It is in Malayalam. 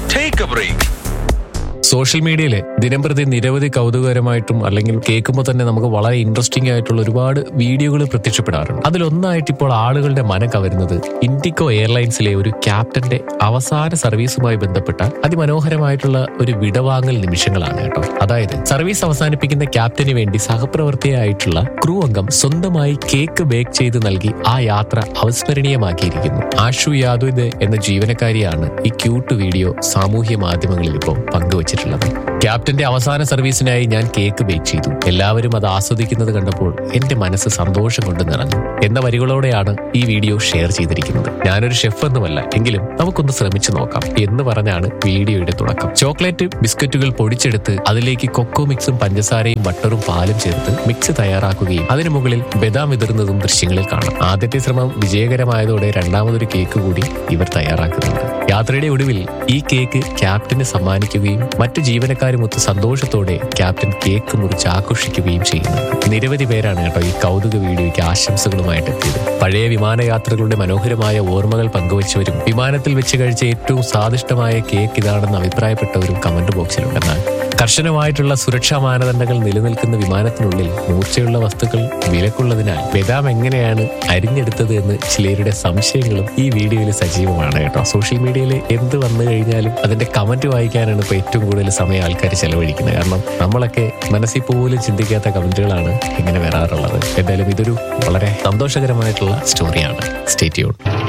Take a break. സോഷ്യൽ മീഡിയയിൽ ദിനംപ്രതി നിരവധി കൗതുകകരമായിട്ടും അല്ലെങ്കിൽ കേൾക്കുമ്പോൾ തന്നെ നമുക്ക് വളരെ ഇൻട്രസ്റ്റിംഗ് ആയിട്ടുള്ള ഒരുപാട് വീഡിയോകൾ പ്രത്യക്ഷപ്പെടാറുണ്ട് അതിലൊന്നായിട്ട് ഇപ്പോൾ ആളുകളുടെ മനം കവരുന്നത് ഇൻഡിഗോ എയർലൈൻസിലെ ഒരു ക്യാപ്റ്റന്റെ അവസാന സർവീസുമായി ബന്ധപ്പെട്ട അതിമനോഹരമായിട്ടുള്ള ഒരു വിടവാങ്ങൽ നിമിഷങ്ങളാണ് കേട്ടോ അതായത് സർവീസ് അവസാനിപ്പിക്കുന്ന ക്യാപ്റ്റന് വേണ്ടി സഹപ്രവർത്തകയായിട്ടുള്ള ക്രൂ അംഗം സ്വന്തമായി കേക്ക് ബേക്ക് ചെയ്ത് നൽകി ആ യാത്ര അവസ്മരണീയമാക്കിയിരിക്കുന്നു ആഷു യാദവ് എന്ന ജീവനക്കാരിയാണ് ഈ ക്യൂട്ട് വീഡിയോ സാമൂഹ്യ മാധ്യമങ്ങളിൽ ഇപ്പോൾ പങ്കുവച്ചിട്ടുള്ളത് ക്യാപ്റ്റന്റെ അവസാന സർവീസിനായി ഞാൻ കേക്ക് ബേക്ക് ചെയ്തു എല്ലാവരും അത് ആസ്വദിക്കുന്നത് കണ്ടപ്പോൾ എന്റെ മനസ്സ് സന്തോഷം കൊണ്ട് നിറഞ്ഞു എന്ന വരികളോടെയാണ് ഈ വീഡിയോ ഷെയർ ചെയ്തിരിക്കുന്നത് ഞാനൊരു ഷെഫ് ഒന്നുമല്ല എങ്കിലും നമുക്കൊന്ന് ശ്രമിച്ചു നോക്കാം എന്ന് പറഞ്ഞാണ് വീഡിയോയുടെ തുടക്കം ചോക്ലേറ്റ് ബിസ്ക്കറ്റുകൾ പൊടിച്ചെടുത്ത് അതിലേക്ക് കൊക്കോ മിക്സും പഞ്ചസാരയും ബട്ടറും പാലും ചേർത്ത് മിക്സ് തയ്യാറാക്കുകയും അതിനു മുകളിൽ ബദാം വിതറുന്നതും ദൃശ്യങ്ങളിൽ കാണാം ആദ്യത്തെ ശ്രമം വിജയകരമായതോടെ രണ്ടാമതൊരു കേക്ക് കൂടി ഇവർ തയ്യാറാക്കുന്നുണ്ട് യാത്രയുടെ ഒടുവിൽ ഈ കേക്ക് ക്യാപ്റ്റന് സമ്മാനിക്കുകയും മറ്റു ജീവനക്കാരുമൊത്ത് സന്തോഷത്തോടെ ക്യാപ്റ്റൻ കേക്ക് മുറിച്ച് ആഘോഷിക്കുകയും ചെയ്യുന്നുണ്ട് നിരവധി പേരാണ് കേട്ടോ ഈ കൗതുക വീഡിയോയ്ക്ക് ആശംസകളുമായിട്ട് എത്തിയത് പഴയ വിമാനയാത്രകളുടെ മനോഹരമായ ഓർമ്മകൾ പങ്കുവച്ചവരും വിമാനത്തിൽ വെച്ച് കഴിച്ച ഏറ്റവും സ്വാദിഷ്ടമായ കേക്ക് ഇതാണെന്ന് അഭിപ്രായപ്പെട്ടവരും കമന്റ് ബോക്സിലുണ്ടെന്നാൽ കർശനമായിട്ടുള്ള സുരക്ഷാ മാനദണ്ഡങ്ങൾ നിലനിൽക്കുന്ന വിമാനത്തിനുള്ളിൽ മൂർച്ചയുള്ള വസ്തുക്കൾ വിലക്കുള്ളതിനാൽ ബദാം എങ്ങനെയാണ് അരിഞ്ഞെടുത്തത് എന്ന് ചിലരുടെ സംശയങ്ങളും ഈ വീഡിയോയിൽ സജീവമാണ് കേട്ടോ സോഷ്യൽ മീഡിയയിൽ എന്ത് വന്നു കഴിഞ്ഞാലും അതിന്റെ കമന്റ് വായിക്കാനാണ് ഇപ്പോൾ ഏറ്റവും കൂടുതൽ സമയം ആൾക്കാർ ചെലവഴിക്കുന്നത് കാരണം നമ്മളൊക്കെ മനസ്സിൽ പോലും ചിന്തിക്കാത്ത കമന്റുകളാണ് ഇങ്ങനെ വരാറുള്ളത് എന്തായാലും ഇതൊരു വളരെ സന്തോഷകരമായിട്ടുള്ള സ്റ്റോറിയാണ് സ്റ്റേറ്റ് യൂൺ